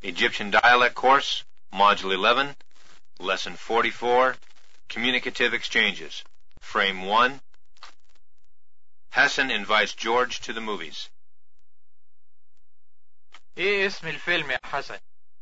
Egyptian Dialect Course, Module 11, Lesson 44, Communicative Exchanges, Frame 1. Hassan invites George to the movies. ايه اسم الفيلم يا حسن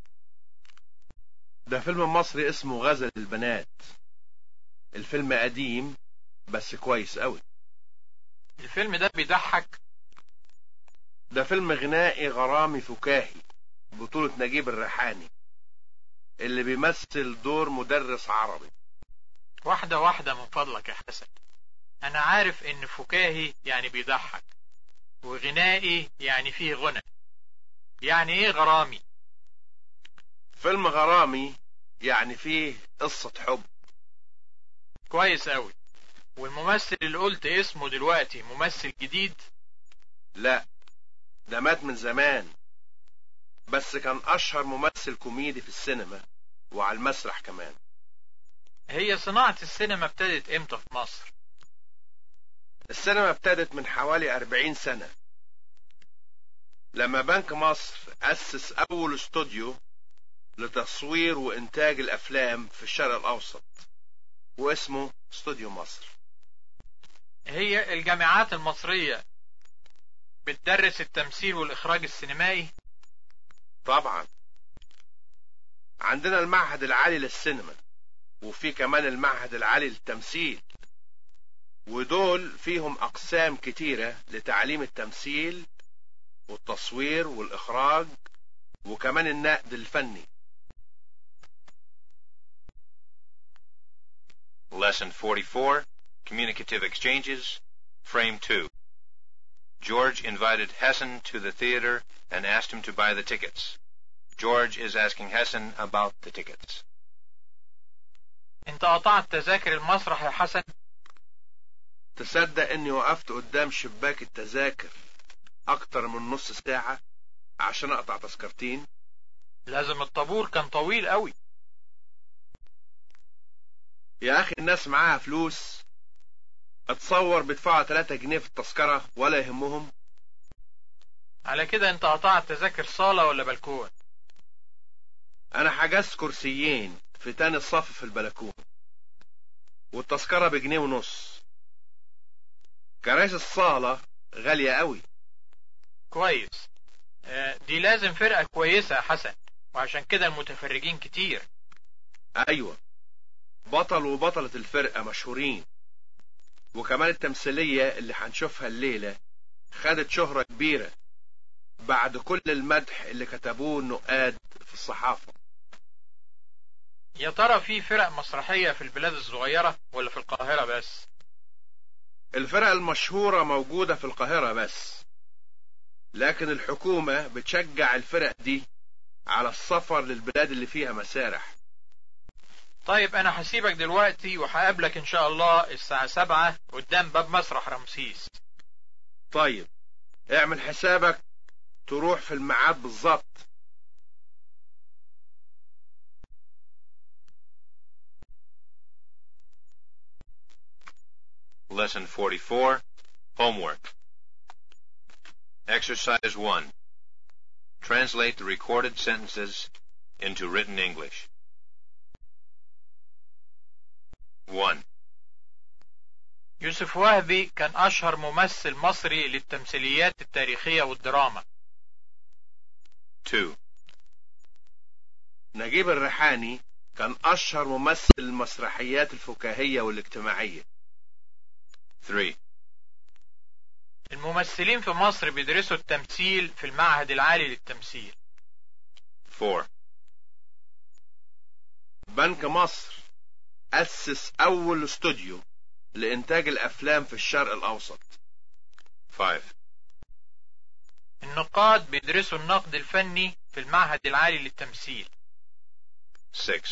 ده فيلم مصري اسمه غزل البنات الفيلم قديم بس كويس قوي الفيلم ده بيضحك ده فيلم غنائي غرامي فكاهي بطولة نجيب الريحاني اللي بيمثل دور مدرس عربي واحدة واحدة من فضلك يا حسن انا عارف ان فكاهي يعني بيضحك وغنائي يعني فيه غنى يعني ايه غرامي فيلم غرامي يعني فيه قصة حب كويس قوي والممثل اللي قلت اسمه دلوقتي ممثل جديد لا ده مات من زمان بس كان أشهر ممثل كوميدي في السينما وعلى المسرح كمان هي صناعة السينما ابتدت امتى في مصر السينما ابتدت من حوالي أربعين سنة لما بنك مصر أسس أول استوديو لتصوير وإنتاج الأفلام في الشرق الأوسط واسمه استوديو مصر هي الجامعات المصرية بتدرس التمثيل والإخراج السينمائي طبعا عندنا المعهد العالي للسينما وفي كمان المعهد العالي للتمثيل ودول فيهم أقسام كتيرة لتعليم التمثيل والتصوير والإخراج وكمان النقد الفني Lesson 44, Communicative Exchanges, Frame 2. George invited Hassan to the theater and asked him to buy the tickets. George is asking Hassan about the tickets. انت قطعت تذاكر المسرح يا حسن تصدق اني وقفت قدام شباك التذاكر اكتر من نص ساعة عشان اقطع تذكرتين لازم الطابور كان طويل قوي يا اخي الناس معاها فلوس اتصور بيدفعوا 3 جنيه في التذكرة ولا يهمهم على كده انت قطعت تذاكر صالة ولا بلكون انا حجزت كرسيين في تاني الصف في البلكون والتذكرة بجنيه ونص كراسي الصالة غالية قوي كويس آه، دي لازم فرقة كويسة يا حسن وعشان كده المتفرجين كتير ايوه بطل وبطلة الفرقة مشهورين وكمان التمثيلية اللي هنشوفها الليلة خدت شهرة كبيرة بعد كل المدح اللي كتبوه النقاد في الصحافة يا ترى في فرق مسرحية في البلاد الصغيرة ولا في القاهرة بس الفرق المشهورة موجودة في القاهرة بس لكن الحكومة بتشجع الفرق دي على السفر للبلاد اللي فيها مسارح طيب انا هسيبك دلوقتي وهقابلك ان شاء الله الساعة سبعة قدام باب مسرح رمسيس طيب اعمل حسابك تروح في الميعاد بالظبط Lesson 44, Homework. Exercise 1. Translate the recorded sentences into written English. 1. يوسف وهبي كان اشهر ممثل مصري للتمثيليات التاريخية والدراما 2. نجيب الريحاني كان أشهر ممثل المسرحيات الفكاهية والاجتماعية 3. الممثلين في مصر بيدرسوا التمثيل في المعهد العالي للتمثيل 4. بنك مصر أسس أول استوديو لإنتاج الأفلام في الشرق الأوسط 5. النقاد بيدرسوا النقد الفني في المعهد العالي للتمثيل 6.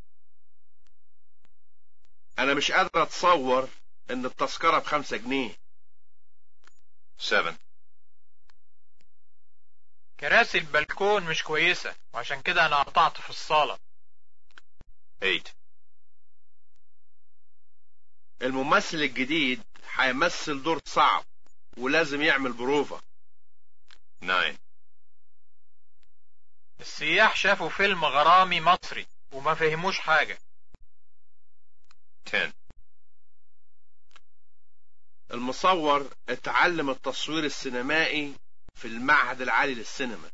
أنا مش قادر أتصور إن التذكرة بخمسة جنيه 7. كراسي البلكون مش كويسة وعشان كده انا قطعت في الصالة 8. الممثل الجديد هيمثل دور صعب ولازم يعمل بروفة 9. السياح شافوا فيلم غرامي مصري وما فهموش حاجة 10. المصور اتعلم التصوير السينمائي في المعهد العالي للسينما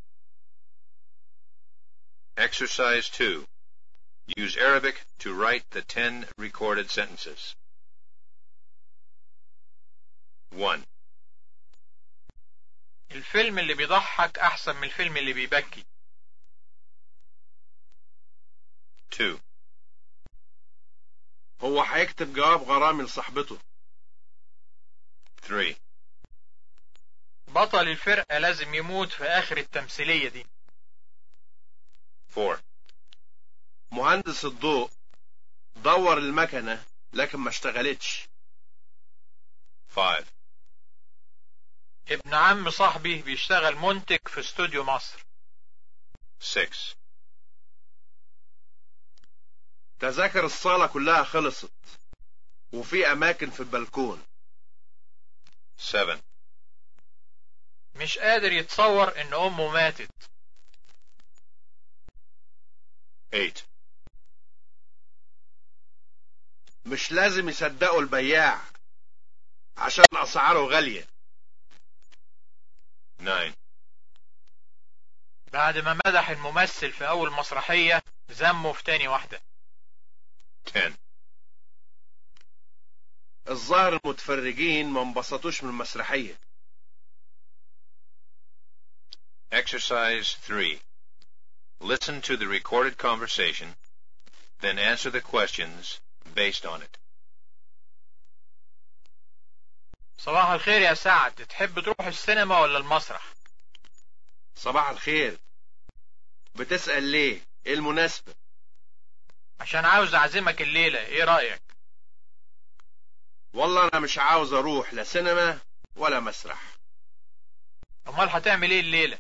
Exercise 2. Use Arabic to write the 10 recorded sentences. 1, الفيلم اللي بيضحك أحسن من الفيلم اللي بيبكي 2, هو هيكتب جواب غرامي لصاحبته 3, بطل الفرقة لازم يموت في آخر التمثيلية دي 4, مهندس الضوء دور المكنة لكن ما اشتغلتش 5, ابن عم صاحبي بيشتغل منتج في استوديو مصر 6, تذاكر الصالة كلها خلصت وفي أماكن في البلكون 7, مش قادر يتصور إن أمه ماتت 8, مش لازم يصدقوا البياع عشان أسعاره غالية 9, بعد ما مدح الممثل في أول مسرحية ذمه في تاني واحدة 10, الظاهر المتفرجين ما انبسطوش من المسرحية Exercise 3. Listen to the recorded conversation, then answer the questions based on it. صباح الخير يا سعد تحب تروح السينما ولا المسرح صباح الخير بتسأل ليه ايه المناسبة عشان عاوز أعزمك الليلة إيه رأيك والله انا مش عاوز اروح لا سينما ولا مسرح أمال هتعمل إيه الليلة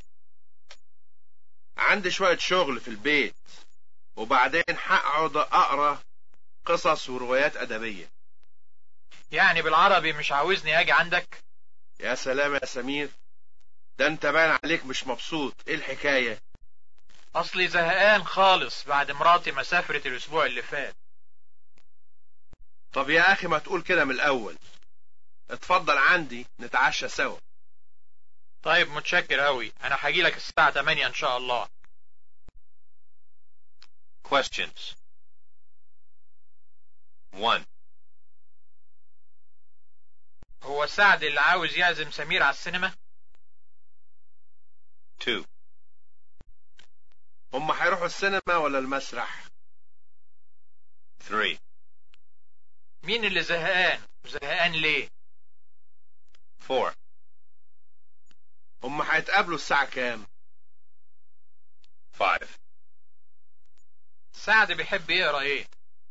عندي شوية شغل في البيت وبعدين هقعد اقرا قصص وروايات ادبية يعني بالعربي مش عاوزني أجي عندك يا سلام يا سمير ده انت باين عليك مش مبسوط ايه الحكاية أصلي زهقان خالص بعد مراتي ما سافرت الأسبوع اللي فات طب يا اخي ما تقول كده من الاول اتفضل عندي نتعشى سوا طيب متشكر أوي أنا هجيلك الساعة 8 إن شاء الله Questions 1, هو سعد اللي عاوز يعزم سمير على السينما 2, هم هيروحوا السينما ولا المسرح 3, مين اللي زهقان وزهقان ليه 4, هم هيتقابلوا الساعة كام 5, سعد بيحب يقرا ايه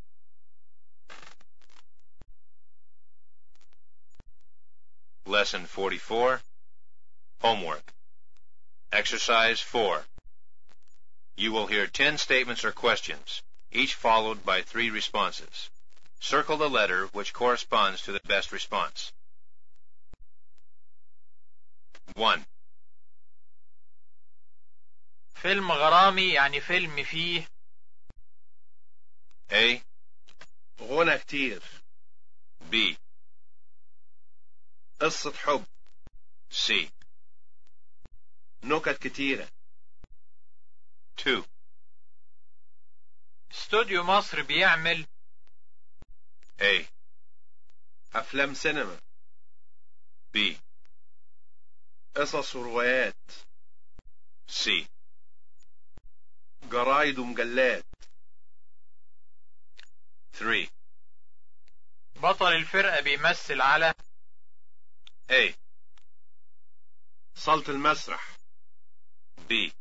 Lesson 44. Homework. Exercise 4. You will hear 10 statements or questions, each followed by three responses. Circle the letter which corresponds to the best response. 1, فيلم غرامي يعني فيلم فيه A, غنى كتير B, قصة حب C. نكت كتيرة 2, استوديو مصر بيعمل A, أفلام سينما B, قصص وروايات C. جرايد ومجلات 3, بطل الفرقة بيمثل على A, صالة المسرح B,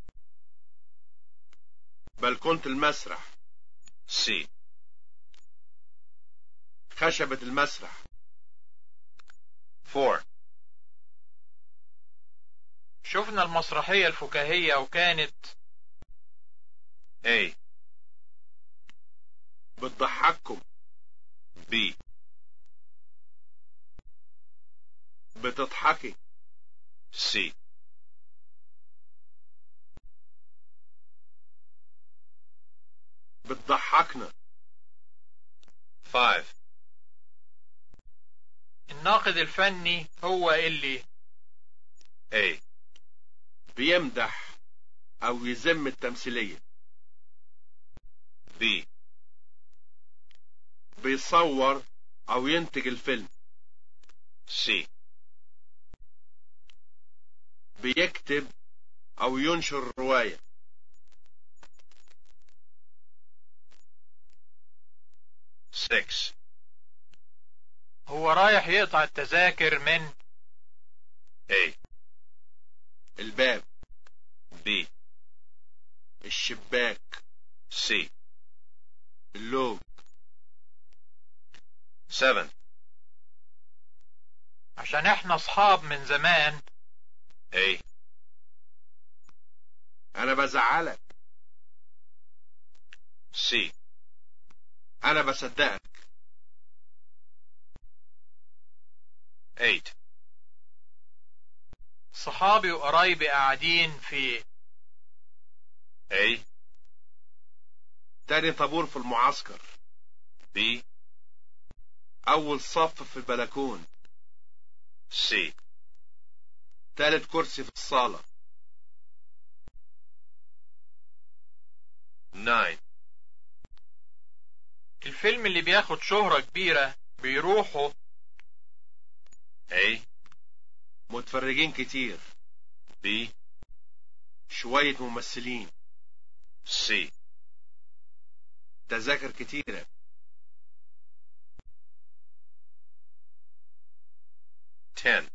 بلكونة المسرح C. خشبة المسرح 4, شفنا المسرحية الفكاهية وكانت A, بتضحككم B, بتضحكي C. بيضحكنا 5. الناقد الفني هو اللي A. بيمدح او يذم التمثيلية B. بيصور او ينتج الفيلم C. بيكتب او ينشر رواية 6. هو رايح يقطع التذاكر من A. الباب B. الشباك C. اللوج 7. عشان احنا اصحاب من زمان A. انا بزعلك C. انا بصدقك 8. صحابي وقرايبي قاعدين في A. تاني طابور في المعسكر B. اول صف في البلكون C. تالت كرسي في الصالة 9. الفيلم اللي بياخد شهرة كبيرة بيروحوا A. متفرجين كتير B. شوية ممثلين C. تذاكر كتيرة 10.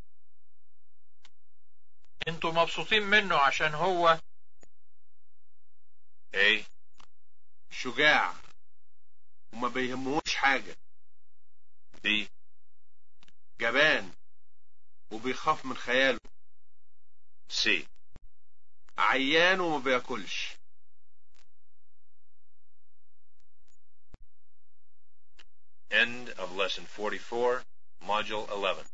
انتوا مبسوطين منه عشان هو A. شجاع وما بيهمهوش حاجة B. جبان وبيخاف من خياله C. عيان وما بياكلش End of lesson 44, module 11.